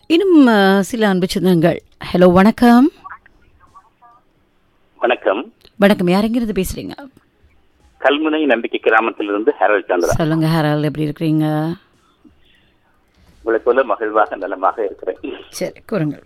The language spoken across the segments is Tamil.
இன்னும் அஹ், சில அன்பு சொந்தங்கள் ஹலோ வணக்கம் வணக்கம் வணக்கம் யாரெங்கிறது பேசுறீங்க கல்முனை நம்பிக்கை கிராமத்திலிருந்து ஹேரல் சந்திரா சொல்லுங்க ஹரால் எப்படி இருக்கிறீங்க உங்களை போல மகிழ்வாக நலமாக இருக்கிறேன் சரி கூறுங்கள்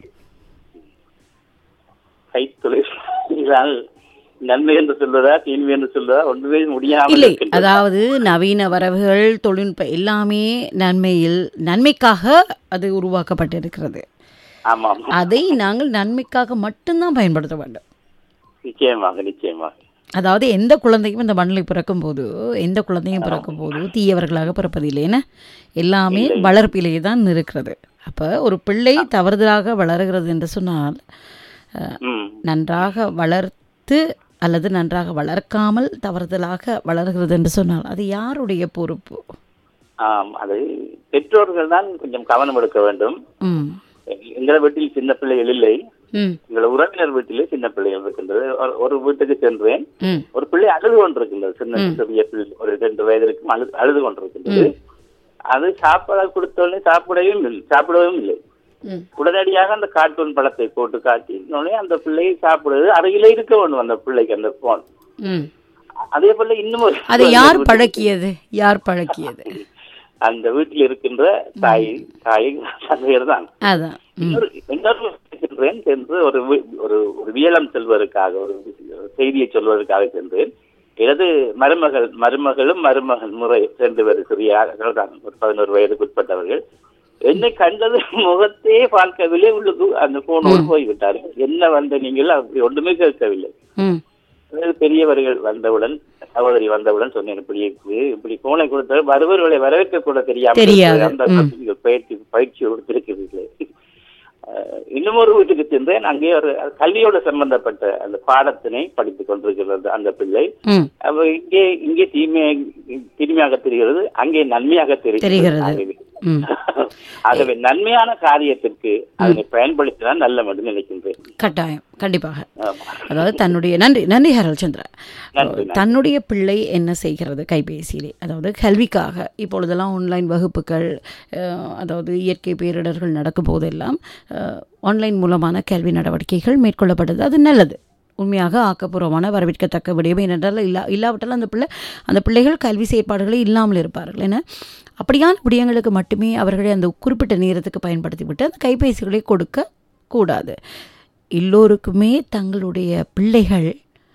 கைத்தொழில் நன்மை என்று சொல்வதா தீன்மை என்று சொல்வதா ஒன்றுமே முடியாமல் இல்லை இருக்கின்றது. அதாவது நவீன வரவுகள் தொழில்நுட்ப எல்லாமே நன்மையில் நன்மைக்காக அது உருவாக்கப்பட்டிருக்கிறது ஆமாம் அதை நாங்கள் நன்மைக்காக மட்டும்தான் பயன்படுத்த வேண்டும் நிச்சயமாக நிச்சயமாக அதாவது எந்த குழந்தையும் இந்த மண்ணில் பிறக்கும் போது எந்த குழந்தையும் பிறக்கும் போது தீயவர்களாக பிறப்பதில்லைன்னு எல்லாமே வளர்ப்பிலேயே தான் இருக்கிறது அப்போ ஒரு பிள்ளை தவறுதலாக வளருகிறது என்று சொன்னால் அஹ், ம் நன்றாக வளர்த்து அல்லது நன்றாக வளர்க்காமல் தவறுதலாக வளர்கிறது என்று சொன்னால் அது யாருடைய பொறுப்பு ஆம் அது பெற்றோர்கள் தான் கொஞ்சம் கவனம் எடுக்க வேண்டும் ம் எங்கள் வீட்டில் சின்ன பிள்ளைகள் இல்லை ம் எங்கள் உறவினர் வீட்டிலே சின்ன பிள்ளைகள் இருக்கின்றது ஒரு- ஒரு வீட்டுக்கு சென்றேன் ம் ஒரு பிள்ளை அழுது கொண்டிருக்கின்றது சின்ன சிறிய பிள்ளை ஒரு ரெண்டு வயது இருக்கும் அழு அழுது கொண்டிருக்கின்றது அது சாப்பிட கொடுத்தோடனே சாப்பிடவும் இல்லை சாப்பிடவும் இல்லை ம் உடனடியாக அந்த கார்ட்டூன் படத்தை போட்டு காட்டி உடனே அந்த பிள்ளை சாப்பிடுறது அருகிலே இருக்க வேண்டும் அந்த பிள்ளைக்கு அந்த போன் ம் அதே போல இன்னும் ஒரு அதை யார் பழக்கியது யார் பழக்கியது அந்த வீட்டில் இருக்கின்ற தாய் தாய் தந்தையர் தான் அதான் ம் இன்னொரு இன்னொரு சென்றேன் சென்று ஒரு வி- ஒரு ஒரு வியலம் செல்வதற்காக ஒரு செய்தியை சொல்வதற்காக சென்றேன் எனது மருமகள் மருமகளும் மருமகள் முறை ரெண்டு பேர் சிறியார்கள் தான் ஒரு பதினோரு வயதுக்கு உட்பட்டவர்கள் என்னை கண்டது முகத்தையே பார்க்கவில்லை உள்ளுக்கு அந்த போனோடு போய்விட்டார் என்ன வந்த நீங்கள் அப்படி ஒன்றுமே கேட்கவில்லை ம் அதாவது பெரியவர்கள் வந்தவுடன் சகோதரி வந்தவுடன் சொன்னேன் இப்படி இருக்குது இப்படி போனை கொடுத்தால் வருபவர்களை வரவேற்க கூட தெரியாம தெரியாது. அந்த நீங்கள் பயிற்சி பயிற்சி கொடுத்திருக்கிறீர்களே அஹ், இன்னும் ஒரு வீட்டுக்கு சென்றேன் அங்கே ஒரு கல்வியோடு சம்பந்தப்பட்ட அந்த பாடத்தினை படித்துக் கொண்டிருக்கிறது அந்த பிள்ளை ம் அப்ப இங்கே இங்கே தீமை தீமையாக தெரிகிறது அங்கே நன்மையாக தெரிகிறது தெரிகிறது. ஆகவே- ம் ஆகவே நன்மையான காரியத்திற்கு அதனை பயன்படுத்தினால் நல்ல என்று நினைக்கின்றேன் கட்டாயம் கண்டிப்பாக ஆமா. அதாவது தன்னுடைய நன்றி நன்றி ஹரல் சந்திரா நன்றி, தன்னுடைய பிள்ளை என்ன செய்கிறது கைபேசியிலே அதாவது கல்விக்காக இப்பொழுதெல்லாம் ஆன்லைன் வகுப்புகள் அஹ், அதாவது இயற்கை பேரிடர்கள் நடக்கும் போதெல்லாம் அஹ், ஆன்லைன் மூலமான கல்வி நடவடிக்கைகள் மேற்கொள்ளப்படுது அது நல்லது உண்மையாக ஆக்கப்பூர்வமான வரவேற்கத்தக்க விடயம் ஏனென்றால் இல்லா இல்லாவிட்டால் அந்த பிள்ளை அந்த பிள்ளைகள் கல்வி செயற்பாடுகளே இல்லாமல் இருப்பார்கள் என அப்படியான விடயங்களுக்கு மட்டுமே அவர்களை அந்த குறிப்பிட்ட நேரத்துக்கு பயன்படுத்தி விட்டு அந்த கைபேசிகளை கொடுக்க கூடாது எல்லோருக்குமே தங்களுடைய பிள்ளைகள்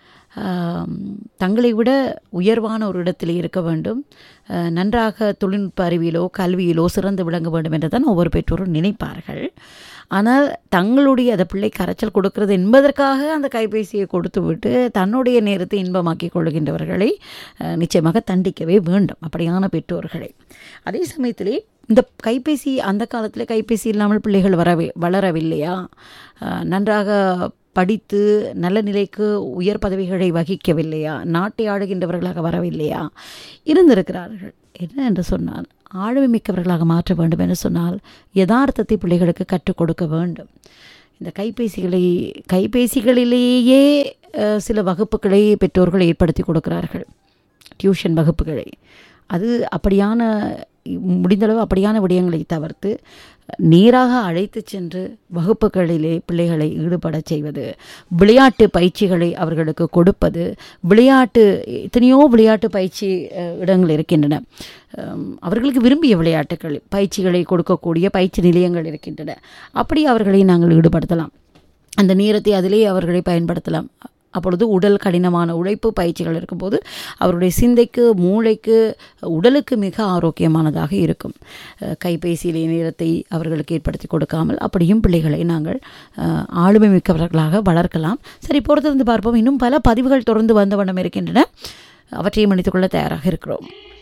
ஆம், தங்களை விட உயர்வான ஒரு இடத்தில் இருக்க வேண்டும் அஹ், நன்றாக தொழில்நுட்ப அறிவியலோ கல்வியிலோ சிறந்து விளங்க வேண்டும் என்று தான் ஒவ்வொரு பெற்றோரும் நினைப்பார்கள் ஆனால் தங்களுடைய அந்த பிள்ளை கரைச்சல் கொடுக்கிறது என்பதற்காக அந்த கைபேசியை கொடுத்து விட்டு தன்னுடைய நேரத்தை இன்பமாக்கிக் கொள்கின்றவர்களை அஹ், நிச்சயமாக தண்டிக்கவே வேண்டும் அப்படியான பெற்றோர்களை அதே சமயத்திலே இந்த கைபேசி அந்த காலத்தில் கைபேசி இல்லாமல் பிள்ளைகள் வரவே வளரவில்லையா அஹ், நன்றாக படித்து நல்ல நிலைக்கு உயர் பதவிகளை வகிக்கவில்லையா நாட்டை ஆளுகின்றவர்களாக வரவில்லையா இருந்திருக்கிறார்கள் என்ன என்று சொன்னால் ஆளுமை மிக்கவர்களாக மாற்ற வேண்டும் என்று சொன்னால் யதார்த்தத்தை பிள்ளைகளுக்கு கற்றுக் கொடுக்க வேண்டும் இந்த கைபேசிகளை கைபேசிகளிலேயே அஹ், சில வகுப்புகளை பெற்றோர்கள் ஏற்படுத்தி கொடுக்கிறார்கள் டியூஷன் வகுப்புகளை அது அப்படியான முடிந்தளவு அப்படியான விடயங்களை தவிர்த்து நேராக அழைத்து சென்று வகுப்புகளிலே பிள்ளைகளை ஈடுபடச் செய்வது விளையாட்டு பயிற்சிகளை அவர்களுக்கு கொடுப்பது விளையாட்டு எத்தனையோ விளையாட்டு பயிற்சி அஹ், இடங்கள் இருக்கின்றன அம், அவர்களுக்கு விரும்பிய விளையாட்டுகள் பயிற்சிகளை கொடுக்கக்கூடிய பயிற்சி நிலையங்கள் இருக்கின்றன அப்படி அவர்களை நாங்கள் ஈடுபடுத்தலாம் அந்த நேரத்தை அதிலே அவர்களை பயன்படுத்தலாம் அப்பொழுது உடல் கடினமான உழைப்பு பயிற்சிகள் இருக்கும்போது அவருடைய சிந்தைக்கு மூளைக்கு உடலுக்கு மிக ஆரோக்கியமானதாக இருக்கும் அஹ், கைபேசியிலே நேரத்தை அவர்களுக்கு ஏற்படுத்தி கொடுக்காமல் அப்படியும் பிள்ளைகளை நாங்கள் அஹ், ஆளுமை மிக்கவர்களாக வளர்க்கலாம் சரி பொறுத்திருந்து பார்ப்போம் இன்னும் பல பதிவுகள் தொடர்ந்து வந்த வண்ணம் இருக்கின்றன அவற்றையும் மன்னித்துக்கொள்ள தயாராக இருக்கிறோம்